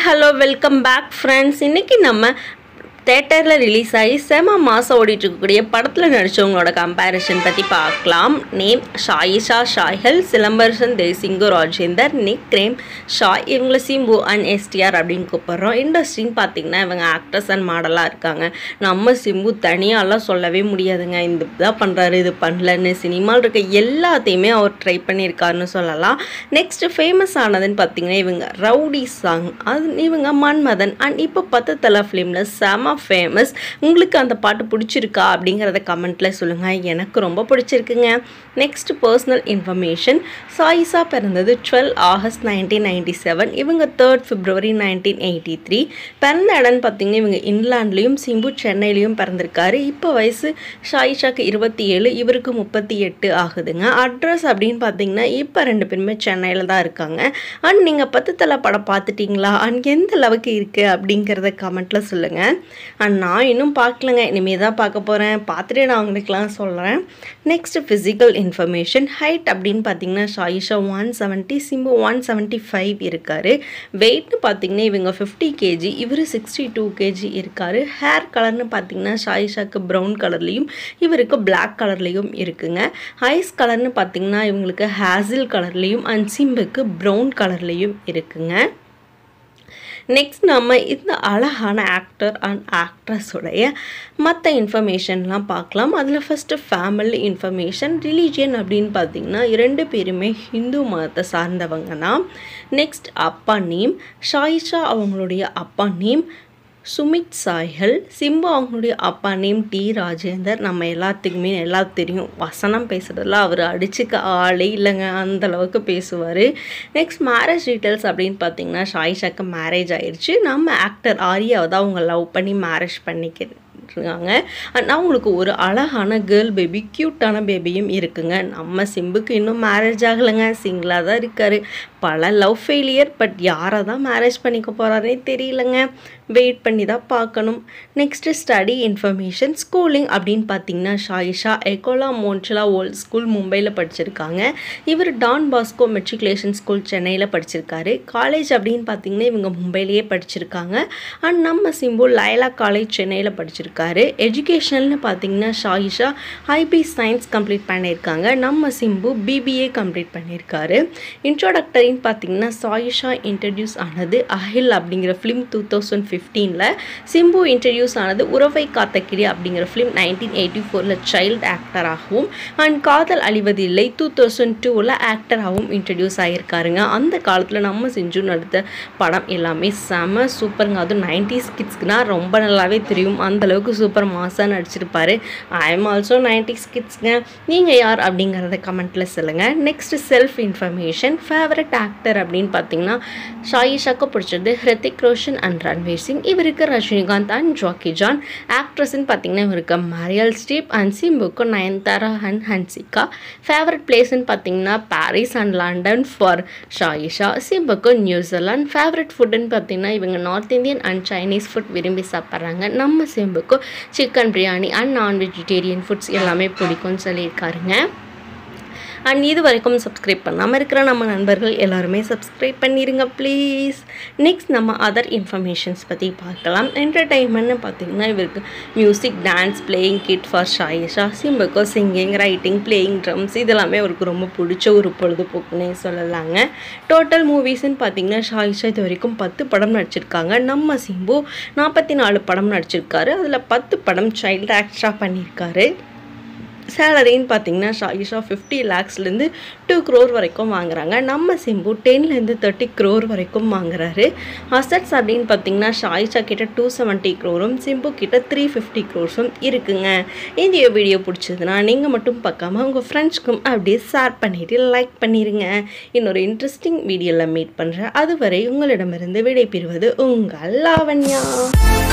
hello welcome back friends இன்றைக்கி நம்ம தேட்டரில் ரிலீஸ் ஆகி செம மாதம் ஓடிட்டு இருக்கக்கூடிய படத்தில் நடித்தவங்களோட கம்பேரிஷன் பற்றி பார்க்கலாம் நேம் ஷாயிஷா ஷாய்ஹல் சிலம்பரசன் தேசிங்கு ராஜேந்தர் நிக் கிரேம் ஷாய் இவங்கள சிம்பு அண்ட் எஸ்டிஆர் அப்படின்னு கூப்பிட்றோம் இண்டஸ்ட்ரின்னு பார்த்தீங்கன்னா இவங்க ஆக்ட்ரஸ் அண்ட் மாடலாக இருக்காங்க நம்ம சிம்பு தனியாலாம் சொல்லவே முடியாதுங்க இந்த இதான் பண்ணுறாரு இது பண்ணலன்னு சினிமாவில் இருக்க எல்லாத்தையுமே அவர் ட்ரை பண்ணியிருக்காருன்னு சொல்லலாம் நெக்ஸ்ட் ஃபேமஸ் ஆனதுன்னு பார்த்தீங்கன்னா இவங்க ரவுடி சாங் அது இவங்க மன்மதன் அண்ட் இப்போ பத்து தலை ஃபிலிமில் செம ஃபேமஸ் உங்களுக்கு அந்த பாட்டு பிடிச்சிருக்கா அப்படிங்கிறத கமெண்ட்டில் சொல்லுங்கள் எனக்கு ரொம்ப பிடிச்சிருக்குங்க நெக்ஸ்ட் பர்சனல் இன்ஃபர்மேஷன் சாயிசா பிறந்தது twelve August nineteen ninety seven இவங்க third February nineteen eighty three பிறந்த இடம்னு பார்த்தீங்கன்னா இவங்க இங்கிலாந்துலேயும் சிம்பு சென்னையிலையும் பிறந்திருக்காரு இப்போ வயசு ஷாயிஷாக்கு இருபத்தி ஏழு இவருக்கு முப்பத்தி எட்டு ஆகுதுங்க அட்ரஸ் அப்படின்னு பார்த்தீங்கன்னா இப்போ ரெண்டு பேருமே சென்னையில் தான் இருக்காங்க அண்ட் நீங்கள் பத்து தலை படம் பார்த்துட்டிங்களா அண்ட் எந்த அளவுக்கு இருக்குது அப்படிங்கிறத கமெண்ட்டில் சொல்லுங்கள் அண்ட் நான் இன்னும் பார்க்கலங்க இனிமேல் தான் பார்க்க போகிறேன் பார்த்துட்டு நான் உங்களுக்குலாம் சொல்கிறேன் நெக்ஸ்ட் ஃபிசிக்கல் இன்ஃபர்மேஷன் ஹைட் அப்படின்னு பார்த்தீங்கன்னா Sayyeshaa one seventy Simbu one seventy five இருக்கார் வெயிட்னு பார்த்தீங்கன்னா இவங்க ஃபிஃப்டி கேஜி இவர் சிக்ஸ்டி டூ கேஜி இருக்கார் ஹேர் கலர்னு பார்த்தீங்கன்னா ஷாயிஷாக்கு ப்ரௌன் கலர்லேயும் இவருக்கு பிளாக் கலர்லேயும் இருக்குங்க ஐஸ் கலர்னு பார்த்தீங்கன்னா இவங்களுக்கு ஹேசில் கலர்லேயும் அண்ட் சிம்புக்கு ப்ரௌன் கலர்லேயும் இருக்குங்க நெக்ஸ்ட் நம்ம இந்த அழகான ஆக்டர் அண்ட் ஆக்ட்ரஸுடைய மற்ற இன்ஃபர்மேஷன்லாம் பார்க்கலாம் அதில் ஃபஸ்ட்டு ஃபேமிலி இன்ஃபர்மேஷன் ரிலீஜியன் அப்படின்னு பார்த்தீங்கன்னா இரண்டு பேருமே ஹிந்து மதத்தை சார்ந்தவங்க தான் நெக்ஸ்ட் அப்பா நேம் ஷாயிஷா அவங்களுடைய அப்பா நேம் சுமித் சாய்ஹல் சிம்பு அவங்களுடைய அப்பா நேம் டி ராஜேந்தர் நம்ம எல்லாத்துக்குமே எல்லாம் தெரியும் வசனம் பேசுகிறதுல அவர் அடிச்சுக்க ஆளே இல்லைங்க அந்த அளவுக்கு பேசுவார் நெக்ஸ்ட் மேரேஜ் டீட்டெயில்ஸ் அப்படின்னு பார்த்தீங்கன்னா ஷாயிஷாக்கு மேரேஜ் ஆயிடுச்சு நம்ம ஆக்டர் ஆரியாவை தான் அவங்க லவ் பண்ணி மேரேஜ் பண்ணிக்க இருக்காங்க அண்ட் அவங்களுக்கு ஒரு அழகான கேர்ள் பேபி க்யூட்டான பேபியும் இருக்குங்க நம்ம சிம்புக்கு இன்னும் மேரேஜ் ஆகலைங்க சிங்கிளாக தான் இருக்கார் பல லவ் ஃபெயிலியர் பட் யாரை தான் மேரேஜ் பண்ணிக்க போகிறாரே தெரியலங்க வெயிட் பண்ணி தான் பார்க்கணும் நெக்ஸ்ட்டு ஸ்டடி இன்ஃபர்மேஷன் ஸ்கூலிங் அப்படின்னு பார்த்தீங்கன்னா Sayyeshaa Ecole Mondiale old school மும்பையில் படிச்சிருக்காங்க இவர் டான் பாஸ்கோ மெட்ரிகுலேஷன் ஸ்கூல் சென்னையில் படிச்சிருக்காரு காலேஜ் அப்படின்னு பார்த்தீங்கன்னா இவங்க மும்பையிலேயே படிச்சிருக்காங்க அண்ட் நம்ம சிம்பு லைலா காலேஜ் சென்னையில் படிச்சிருக்காரு எஜுகேஷனல்னு பார்த்தீங்கன்னா ஷாயிஷா ஐபி சயின்ஸ் கம்ப்ளீட் பண்ணியிருக்காங்க நம்ம சிம்பு பிபிஏ கம்ப்ளீட் பண்ணியிருக்காரு இன்ட்ரோடக்டரின்னு பார்த்தீங்கன்னா சாயிஷா இன்ட்ரடியூஸ் ஆனது அஹில் அப்படிங்கிற ஃபிலிம் டூ தௌசண்ட் ஃபிஃப்டீனில் சிம்பு இன்ட்ரடியூஸ் ஆனது உறவை காத்தக்கிளி அப்படிங்கிற ஃபிலிம் நைன்டீன் எயிட்டி ஃபோரில் சைல்டு ஆக்டராகவும் and Kadhal Azhivathillai two thousand டூவில் ஆக்டராகவும் இன்ட்ரடியூஸ் ஆகியிருக்காருங்க அந்த காலத்தில் நம்ம செஞ்சு நடித்த படம் எல்லாமே செம சூப்பருங்க அதுவும் நைன்டிஸ் கிட்ஸ்க்குனா ரொம்ப நல்லாவே தெரியும் அந்தளவுக்கு சூப்பர் மாசாக நடிச்சிருப்பாரு ஐ எம் ஆல்சோ நைன்டிஸ் கிட்ஸ்ங்க நீங்கள் யார் அப்படிங்கிறத கமெண்ட்டில் சொல்லுங்கள் next self information favourite actor அப்படின்னு பார்த்தீங்கன்னா ஷாயிஷாக்கு பிடிச்சது ஹிருத்திக் ரோஷன் அண்ட் ரன்வீர் சிங் இவருக்கு ரஜினிகாந்த் அண்ட் ஜாக்கி ஜான் ஆக்ட்ரஸ்ன்னு பார்த்தீங்கன்னா இவருக்கு மரியல் ஸ்டீப் அண்ட் சிம்புக்கு நயன்தாரா அண்ட் ஹன்சிகா ஃபேவரட் பிளேஸ்ன்னு பார்த்தீங்கன்னா Paris and London for Sayyeshaa சிம்புக்கு நியூசிலாந்து ஃபேவரட் ஃபுட்டுன்னு பார்த்தீங்கன்னா இவங்க north Indian and Chinese food விரும்பி சாப்பிட்றாங்க நம்ம சிம்புக்கு சிக்கன் பிரியாணி அண்ட் நான் வெஜிடேரியன் ஃபுட்ஸ் எல்லாமே பிடிக்கும்னு சொல்லியிருக்காருங்க அண்ட் இது வரைக்கும் சப்ஸ்கிரைப் பண்ணாமல் இருக்கிற நம்ம நண்பர்கள் எல்லாருமே சப்ஸ்கிரைப் பண்ணிடுங்க ப்ளீஸ் நெக்ஸ்ட் நம்ம அதர் இன்ஃபர்மேஷன்ஸ் பற்றி பார்க்கலாம் என்டர்டெயின்மெண்ட்னு பார்த்தீங்கன்னா இவருக்கு music dance playing kid for Sayyeshaa சிம்புக்கோ சிங்கிங் ரைட்டிங் பிளேயிங் ட்ரம்ஸ் இதெல்லாமே அவருக்கு ரொம்ப பிடிச்ச ஒரு பொழுதுபோக்குன்னே சொல்லலாங்க டோட்டல் மூவிஸ்ன்னு பார்த்தீங்கன்னா ஷாயிஷா இது வரைக்கும் பத்து படம் நடிச்சிருக்காங்க நம்ம சிம்பு நாற்பத்தி நாலு படம் நடிச்சிருக்காரு அதில் பத்து படம் சைல்டு ஆக்டராக பண்ணியிருக்காரு சேலரின்னு பார்த்தீங்கன்னா ஷாயிஷா ஃபிஃப்டி லேக்ஸ்லேருந்து டூ க்ரோர் வரைக்கும் வாங்குறாங்க நம்ம சிம்பு டென்லேருந்து தேர்ட்டி க்ரோர் வரைக்கும் வாங்குறாரு அசட்ஸ் அப்படின்னு பார்த்தீங்கன்னா ஷாயிஷா கிட்ட டூ செவன்ட்டி க்ரோரும் சிம்பு கிட்ட த்ரீ ஃபிஃப்டி க்ரோர்ஸும் இருக்குங்க இந்த வீடியோ பிடிச்சதுன்னா நீங்கள் மட்டும் பார்க்காம உங்கள் ஃப்ரெண்ட்ஸ்க்கும் அப்படியே ஷேர் பண்ணிவிட்டு லைக் பண்ணிடுங்க இன்னொரு இன்ட்ரெஸ்டிங் வீடியோவில் மீட் பண்ணுறேன் அதுவரை உங்களிடமிருந்து விடைபெறுவது உங்கள் லாவண்யா